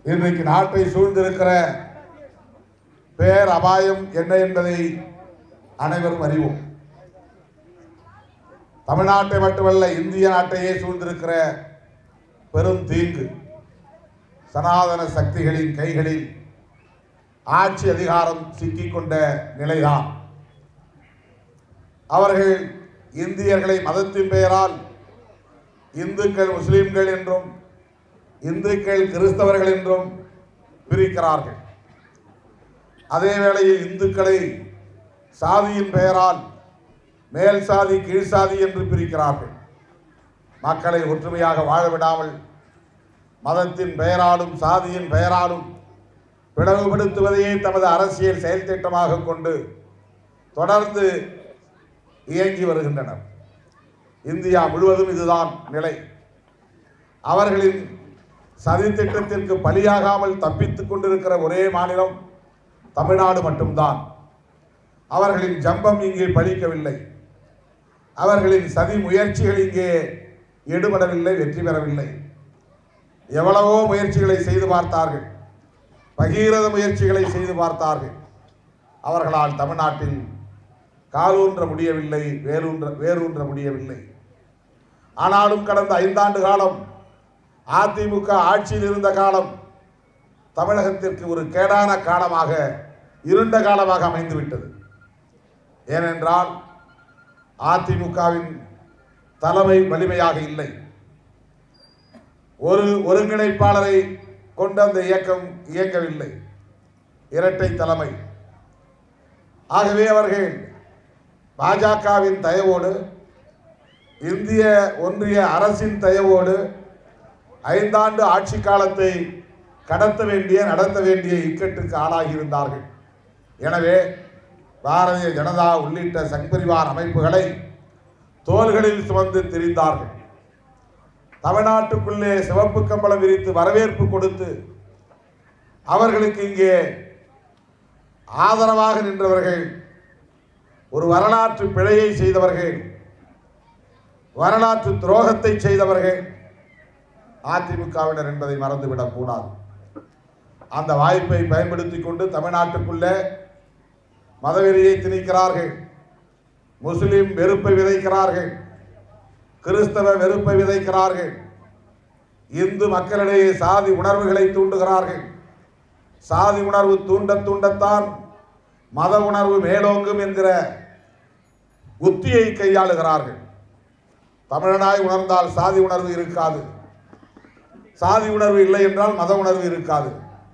இன்றைக்கு நாட்டை சூழ்ந்திருக்கிற பேர் அபாயம் என்ன என்பதை அனைவரும் அறிவோம் தமிழ்நாட்டை மட்டுமல்ல இந்திய நாட்டையே சூழ்ந்திருக்கிற பெரும் தீங்கு சனாதன சக்திகளின் கைகளில் ஆட்சி அதிகாரம் சிக்கிக்கொண்ட நிலைதான் அவர்கள் இந்தியர்களை மதத்தின் பெயரால் இந்துக்கள் முஸ்லிம்கள் என்றும் இந்துக்கள் கிறிஸ்தவர்கள் என்றும் பிரிக்கிறார்கள் அதே வேளையில் இந்துக்களை சாதியின் பெயரால் மேல் சாதி கீழ் சாதி என்று பிரிக்கிறார்கள் மக்களை ஒற்றுமையாக வாழ விடாமல் மதத்தின் பெயராலும் சாதியின் பெயராலும் பிளவுபடுத்துவதையே தமது அரசியல் செயல் திட்டமாக கொண்டு தொடர்ந்து இயங்கி வருகின்றனர் இந்தியா முழுவதும் இதுதான் நிலை அவர்களின் சதி திட்டத்திற்கு பலியாகாமல் தப்பித்துக் கொண்டிருக்கிற ஒரே மாநிலம் தமிழ்நாடு மட்டும்தான் அவர்களின் ஜம்பம் இங்கே பலிக்கவில்லை அவர்களின் சதி முயற்சிகள் இங்கே ஈடுபடவில்லை வெற்றி பெறவில்லை எவ்வளவோ முயற்சிகளை செய்து பார்த்தார்கள் பகீரத முயற்சிகளை செய்து பார்த்தார்கள் அவர்களால் தமிழ்நாட்டில் காலூன்ற முடியவில்லை வேரூன்ற வேரூன்ற முடியவில்லை ஆனாலும் கடந்த ஐந்தாண்டு காலம் அதிமுக ஆட்சியில் இருந்த காலம் தமிழகத்திற்கு ஒரு கேடான காலமாக இருண்ட காலமாக அமைந்துவிட்டது ஏனென்றால் அதிமுகவின் தலைமை வலிமையாக இல்லை ஒரு ஒருங்கிணைப்பாளரை கொண்டு அந்த இயக்கம் இயங்கவில்லை இரட்டை தலைமை ஆகவே அவர்கள் பாஜகவின் தயவோடு இந்திய ஒன்றிய அரசின் தயவோடு ஐந்தாண்டு ஆட்சி காலத்தை கடத்த வேண்டிய நடத்த வேண்டிய இக்கட்டுக்கு ஆளாகியிருந்தார்கள் எனவே பாரதிய ஜனதா உள்ளிட்ட சங்பரிவார் அமைப்புகளை தோள்களில் சுமந்து திரிந்தார்கள் தமிழ்நாட்டுக்குள்ளே சிவப்பு கம்பளம் விரித்து வரவேற்பு கொடுத்து அவர்களுக்கு இங்கே ஆதரவாக நின்றவர்கள் ஒரு வரலாற்று பிழையை செய்தவர்கள் வரலாற்று துரோகத்தை செய்தவர்கள் அதிமுகவினர் என்பதை மறந்துவிடக் கூடாது அந்த வாய்ப்பை பயன்படுத்தி கொண்டு தமிழ்நாட்டுக்குள்ளே மதவெறியை திணிக்கிறார்கள் முஸ்லிம் வெறுப்பை விதைக்கிறார்கள் கிறிஸ்தவ வெறுப்பை விதைக்கிறார்கள் இந்து மக்களிடையே சாதி உணர்வுகளை தூண்டுகிறார்கள் சாதி உணர்வு தூண்ட தூண்டத்தான் மத உணர்வு மேலோங்கும் என்கிற உத்தியை கையாளுகிறார்கள் தமிழனாய் உணர்ந்தால் சாதி உணர்வு இருக்காது சாதி உணர்வு இல்லை என்றால் மத உணர்வு இருக்காது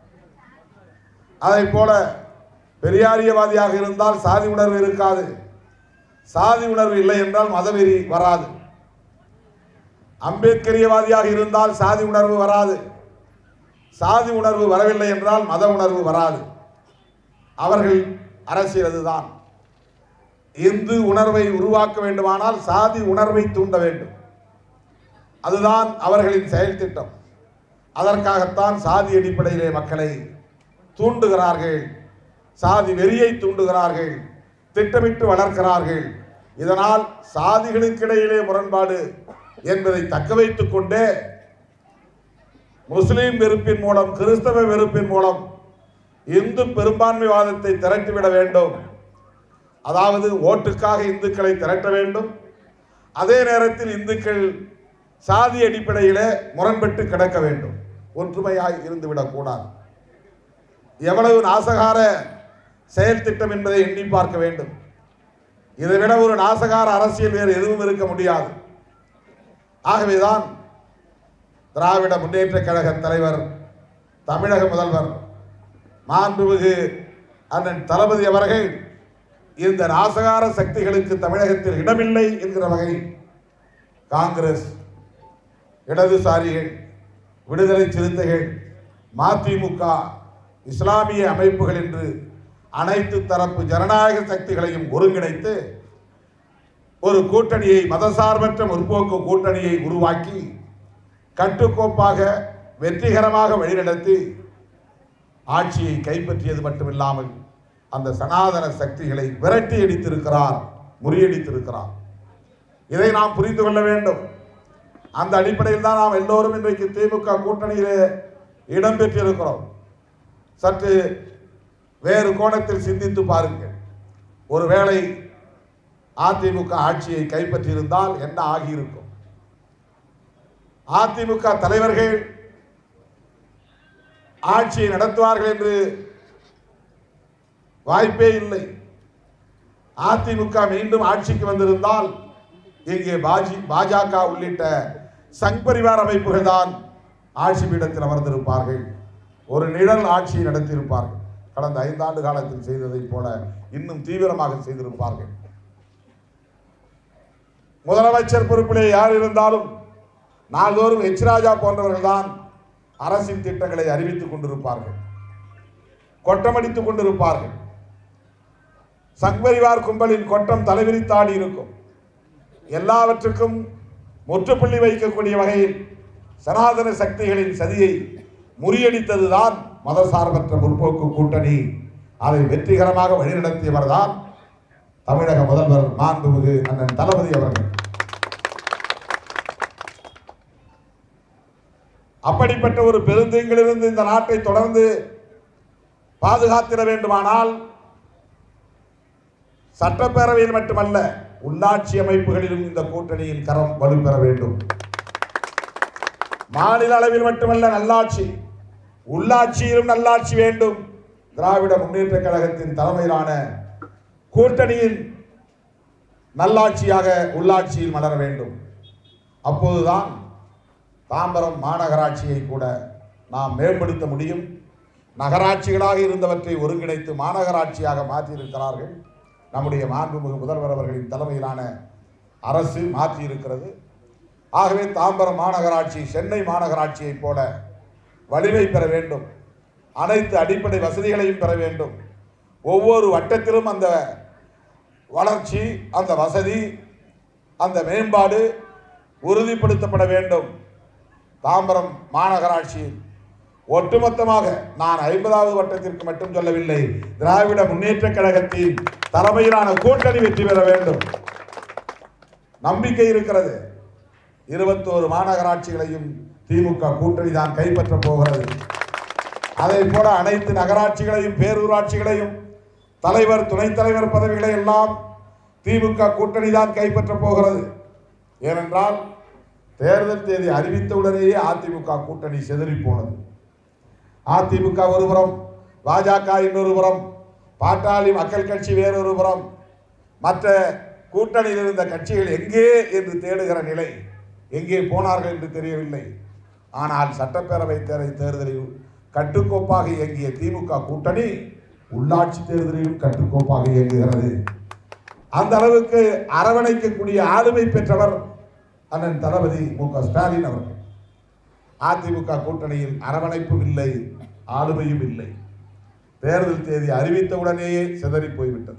அதைப் போல பெரியாரியவாதியாக இருந்தால் சாதி உணர்வு இருக்காது சாதி உணர்வு இல்லை என்றால் மதவெறி வராது அம்பேத்கரியவாதியாக இருந்தால் சாதி உணர்வு வராது சாதி உணர்வு வரவில்லை என்றால் மத உணர்வு வராது அவர்கள் அரசியல் அதுதான் இந்து உணர்வை உருவாக்க வேண்டுமானால் சாதி உணர்வை தூண்ட வேண்டும் அதுதான் அவர்களின் செயல் திட்டம் அதற்காகத்தான் சாதி அடிப்படையிலே மக்களை தூண்டுகிறார்கள் சாதி வெறியை தூண்டுகிறார்கள் திட்டமிட்டு வளர்க்கிறார்கள் இதனால் சாதிகளுக்கிடையிலே முரண்பாடு என்பதை தக்க வைத்துக் கொண்டே முஸ்லிம் வெறுப்பின் மூலம் கிறிஸ்தவ வெறுப்பின் மூலம் இந்து பெரும்பான்மைவாதத்தை திரட்டிவிட வேண்டும் அதாவது ஓட்டுக்காக இந்துக்களை திரட்ட வேண்டும் அதே நேரத்தில் இந்துக்கள் சாதி அடிப்படையிலே முரண்பட்டு கிடக்க வேண்டும் ஒற்றுமையாய் இருந்துவிடக் கூடாது எவ்வளவு நாசகார செயல் திட்டம் என்பதை எண்ணி பார்க்க வேண்டும் இதைவிட ஒரு நாசகார அரசியல் வேறு எதுவும் இருக்க முடியாது ஆகவேதான் திராவிட முன்னேற்ற கழக தலைவர் தமிழக முதல்வர் மாண்புமிகு அண்ணன் தளபதி அவர்கள் இந்த நாசகார சக்திகளுக்கு தமிழகத்தில் இடமில்லை என்கிற வகையில் காங்கிரஸ் இடதுசாரிகள் விடுதலை சிறுத்தைகள் மதிமுக இஸ்லாமிய அமைப்புகள் என்று அனைத்து தரப்பு ஜனநாயக சக்திகளையும் ஒருங்கிணைத்து ஒரு கூட்டணியை மதசார்பற்ற முற்போக்கு கூட்டணியை உருவாக்கி கட்டுக்கோப்பாக வெற்றிகரமாக வழிநடத்தி ஆட்சியை கைப்பற்றியது மட்டுமில்லாமல் அந்த சனாதன சக்திகளை விரட்டி அடித்திருக்கிறார் முறியடித்திருக்கிறார் இதை நாம் புரிந்து கொள்ள வேண்டும் அந்த அடிப்படையில் தான் நாம் எல்லோரும் இன்றைக்கு திமுக கூட்டணியிலே இடம்பெற்றிருக்கிறோம் சற்று வேறு கோணத்தில் சிந்தித்து பாருங்கள் ஒருவேளை அதிமுக ஆட்சியை கைப்பற்றியிருந்தால் என்ன ஆகியிருக்கும் அதிமுக தலைவர்கள் ஆட்சியை நடத்துவார்கள் என்று வாய்ப்பே இல்லை அதிமுக மீண்டும் ஆட்சிக்கு வந்திருந்தால் இங்கே பாஜி பாஜக உள்ளிட்ட சங் பரிவார அமைப்புகள் தான் ஆட்சி பீடத்தில் அமர்ந்திருப்பார்கள் ஒரு நிழல் ஆட்சியை நடத்தியிருப்பார்கள் கடந்த ஐந்தாண்டு காலத்தில் செய்ததைப் போல இன்னும் தீவிரமாக செய்திருப்பார்கள் முதலமைச்சர் பொறுப்பிலே யார் இருந்தாலும் நாள்தோறும் எச் ராஜா போன்றவர்கள் தான் அரசின் திட்டங்களை அறிவித்துக் கொண்டிருப்பார்கள் கொட்டமடித்துக் கொண்டிருப்பார்கள் சங்பரிவார் கும்பலின் கொட்டம் தலைவிரித்தாடி இருக்கும் எல்லாவற்றுக்கும் முற்றுப்புள்ளி வைக்கக்கூடிய வகையில் சனாதன சக்திகளின் சதியை முறியடித்ததுதான் மதசார்பற்ற முற்போக்கு கூட்டணி அதை வெற்றிகரமாக வழிநடத்தியவர்தான் தமிழக முதல்வர் மாண்புமிகு அண்ணன் தளபதி அவர்கள் அப்படிப்பட்ட ஒரு பெருந்தீங்கிலிருந்து இந்த நாட்டை தொடர்ந்து பாதுகாத்திட வேண்டுமானால் சட்டப்பேரவையில் மட்டுமல்ல உள்ளாட்சி அமைப்புகளிலும் இந்த கூட்டணியின் கரம் வலுப்பெற வேண்டும் மாநில அளவில் மட்டுமல்ல நல்லாட்சி உள்ளாட்சியிலும் நல்லாட்சி வேண்டும் திராவிட முன்னேற்ற கழகத்தின் தலைமையிலான கூட்டணியின் நல்லாட்சியாக உள்ளாட்சியில் மலர வேண்டும் அப்போதுதான் தாம்பரம் மாநகராட்சியை கூட நாம் மேம்படுத்த முடியும் நகராட்சிகளாக இருந்தவற்றை ஒருங்கிணைத்து மாநகராட்சியாக மாற்றியிருக்கிறார்கள் நம்முடைய மாண்புமிகு முதல்வர் அவர்களின் தலைமையிலான அரசு மாற்றியிருக்கிறது ஆகவே தாம்பரம் மாநகராட்சி சென்னை மாநகராட்சியைப் போல வலிமை பெற வேண்டும் அனைத்து அடிப்படை வசதிகளையும் பெற வேண்டும் ஒவ்வொரு வட்டத்திலும் அந்த வளர்ச்சி அந்த வசதி அந்த மேம்பாடு உறுதிப்படுத்தப்பட வேண்டும் தாம்பரம் மாநகராட்சியில் ஒட்டுமொத்தமாக நான் ஐம்பதாவது வட்டத்திற்கு மட்டும் சொல்லவில்லை திராவிட முன்னேற்ற கழகத்தின் தலைமையிலான கூட்டணி வெற்றி பெற வேண்டும் நம்பிக்கை இருக்கிறது இருபத்தோரு மாநகராட்சிகளையும் திமுக கூட்டணி தான் கைப்பற்றப் போகிறது அதை போல அனைத்து நகராட்சிகளையும் பேரூராட்சிகளையும் தலைவர் துணைத் தலைவர் பதவிகளை எல்லாம் திமுக கூட்டணி தான் கைப்பற்றப் போகிறது ஏனென்றால் தேர்தல் தேதி அறிவித்தவுடனேயே அதிமுக கூட்டணி சிதறி போனது அதிமுக ஒருபுறம் பாஜக இன்னொரு புறம் பாட்டாளி மக்கள் கட்சி வேறொரு புறம் மற்ற கூட்டணியில் இருந்த கட்சிகள் எங்கே என்று தேடுகிற நிலை எங்கே போனார்கள் என்று தெரியவில்லை ஆனால் சட்டப்பேரவை தேர்தல் தேர்தலில் கட்டுக்கோப்பாக இயங்கிய திமுக கூட்டணி உள்ளாட்சி தேர்தலிலும் கட்டுக்கோப்பாக இயங்குகிறது அந்த அளவுக்கு அரவணைக்கக்கூடிய ஆளுமை பெற்றவர் அண்ணன் தளபதி மு க ஸ்டாலின் அவர்கள் அதிமுக கூட்டணியில் அரவணைப்பும் இல்லை ஆளுமையும் இல்லை தேர்தல் தேதி அறிவித்தவுடனேயே சிதறி போய்விட்டது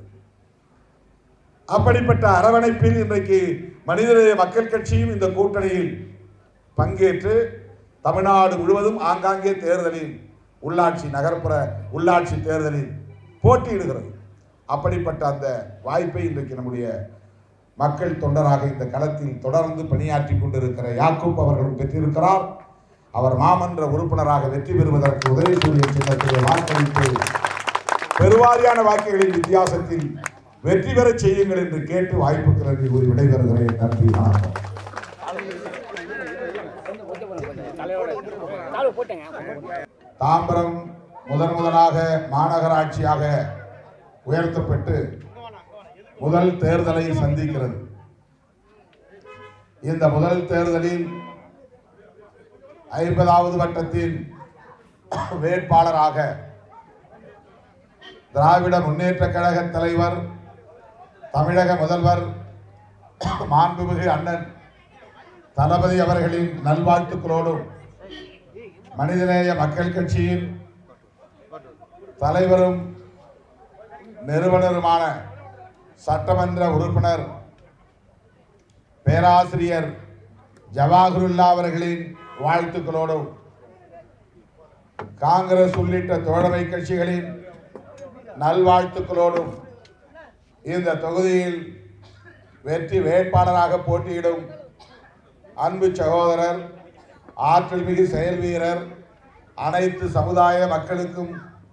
அப்படிப்பட்ட அரவணைப்பில் இன்றைக்கு மனிதநேய மக்கள் கட்சியும் இந்த கூட்டணியில் பங்கேற்று தமிழ்நாடு முழுவதும் ஆங்காங்கே தேர்தலில் உள்ளாட்சி நகர்ப்புற உள்ளாட்சி தேர்தலில் போட்டியிடுகிறது அப்படிப்பட்ட அந்த வாய்ப்பை இன்றைக்கு நம்முடைய மக்கள் தொண்டராக இந்த களத்தில் தொடர்ந்து பணியாற்றி கொண்டிருக்கிற யாக்கூப் அவர்களும் பெற்றிருக்கிறார் அவர் மாமன்ற உறுப்பினராக வெற்றி பெறுவதற்கு உதவி செய்ய சின்னத்திலே வாக்களித்து பெருவாரியான வாக்குகளின் வித்தியாசத்தில் வெற்றி பெறச் செய்யுங்கள் என்று கேட்டு வாய்ப்புக்கு நன்றி கூறி விடைபெறுகிறேன் நன்றி வணக்கம் தலைவர் போட்டேங்க தாம்பரம் முதன் முதலாக மாநகராட்சியாக உயர்த்தப்பட்டு முதல் தேர்தலை சந்திக்கிறது இந்த முதல் தேர்தலில் ஐம்பதாவது வட்டத்தின் வேட்பாளராக திராவிட முன்னேற்ற கழக தலைவர் தமிழக முதல்வர் மாண்புமிகு அண்ணன் தளபதி அவர்களின் நல்வாழ்த்துக்களோடும் மனிதநேய மக்கள் கட்சியின் தலைவரும் நிறுவனருமான சட்டமன்ற உறுப்பினர் பேராசிரியர் ஜவாஹருல்லா அவர்களின் வாழ்த்துக்களோடும் காங்கிரஸ் உள்ளிட்ட தோழமை கட்சிகளின் நல்வாழ்த்துக்களோடும் இந்த தொகுதியில் வெற்றி வேட்பாளராக போட்டியிடும் அன்பு சகோதரர் ஆற்றல் மிகு செயல் வீரர் அனைத்து சமுதாய மக்களுக்கும்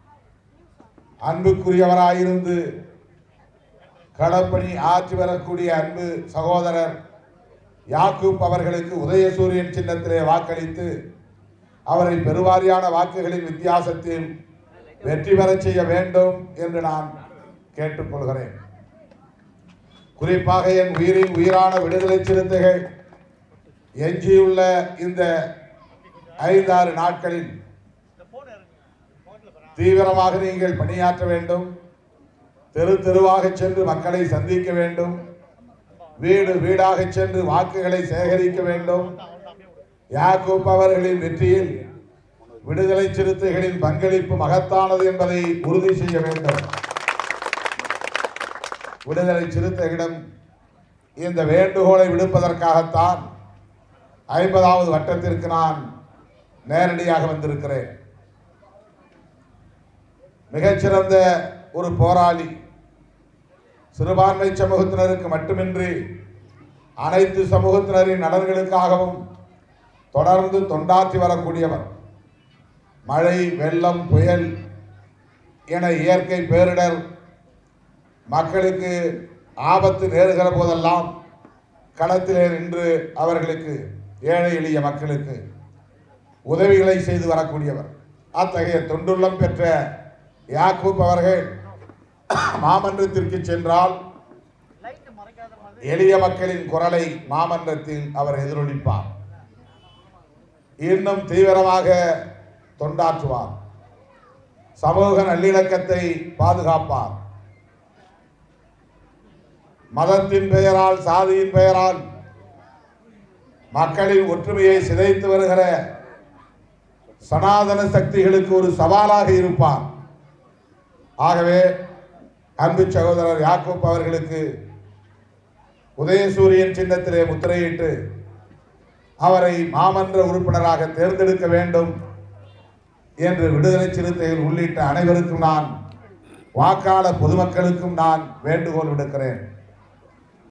அன்புக்குரியவராயிருந்து களப்பணி ஆற்றி வரக்கூடிய அன்பு சகோதரர் யாக்கூப் அவர்களுக்கு உதயசூரியன் சின்னத்திலே வாக்களித்து அவரை பெருவாரியான வாக்குகளின் வித்தியாசத்தில் வெற்றி பெறச் செய்ய வேண்டும் என்று நான் கேட்டுக்கொள்கிறேன் குறிப்பாக என் உயிரின் உயிரான விடுதலை சிறுத்தைகள் எஞ்சியுள்ள இந்த ஐந்தாறு நாட்களில் தீவிரமாக நீங்கள் பணியாற்ற வேண்டும் தெரு தெருவாக சென்று மக்களை சந்திக்க வேண்டும் வீடு வீடாக சென்று வாக்குகளை சேகரிக்க வேண்டும் யாக்கூப் அவர்களின் வெற்றியில் விடுதலை சிறுத்தைகளின் பங்களிப்பு மகத்தானது என்பதை உறுதி செய்ய வேண்டும் விடுதலை சிறுத்தைகளிடம் இந்த வேண்டுகோளை விடுப்பதற்காகத்தான் ஐம்பதாவது வட்டத்திற்கு நான் நேரடியாக வந்திருக்கிறேன் மிகச்சிறந்த ஒரு போராளி சிறுபான்மை சமூகத்தினருக்கு மட்டுமின்றி அனைத்து சமூகத்தினரின் நலன்களுக்காகவும் தொடர்ந்து தொண்டாற்றி வரக்கூடியவர் மழை வெள்ளம் புயல் என இயற்கை பேரிடர் மக்களுக்கு ஆபத்து நேருகிற போதெல்லாம் களத்திலே நின்று அவர்களுக்கு ஏழை எளிய மக்களுக்கு உதவிகளை செய்து வரக்கூடியவர் அத்தகைய தொண்டுள்ளம் பெற்ற யாக்கூப் அவர்கள் மாமன்றத்திற்கு சென்றால் எளிய மக்களின் குரலை மாமன்றத்தில் அவர் எதிரொலிப்பார் இன்னும் தீவிரமாக தொண்டாற்றுவார் சமூக நல்லிணக்கத்தை பாதுகாப்பார் மதத்தின் பெயரால் சாதியின் பெயரால் மக்களின் ஒற்றுமையை சிதைத்து வருகிற சனாதன சக்திகளுக்கு ஒரு சவாலாக இருப்பார் ஆகவே அன்பு சகோதரர் யாக்கூப் அவர்களுக்கு உதயசூரியன் சின்னத்திலே முத்திரையிட்டு அவரை மாமன்ற உறுப்பினராக தேர்ந்தெடுக்க வேண்டும் என்று விடுதலை சிறுத்தைகள் உள்ளிட்ட அனைவருக்கும் நான் வாக்காளர் பொதுமக்களுக்கும் நான் வேண்டுகோள் விடுக்கிறேன்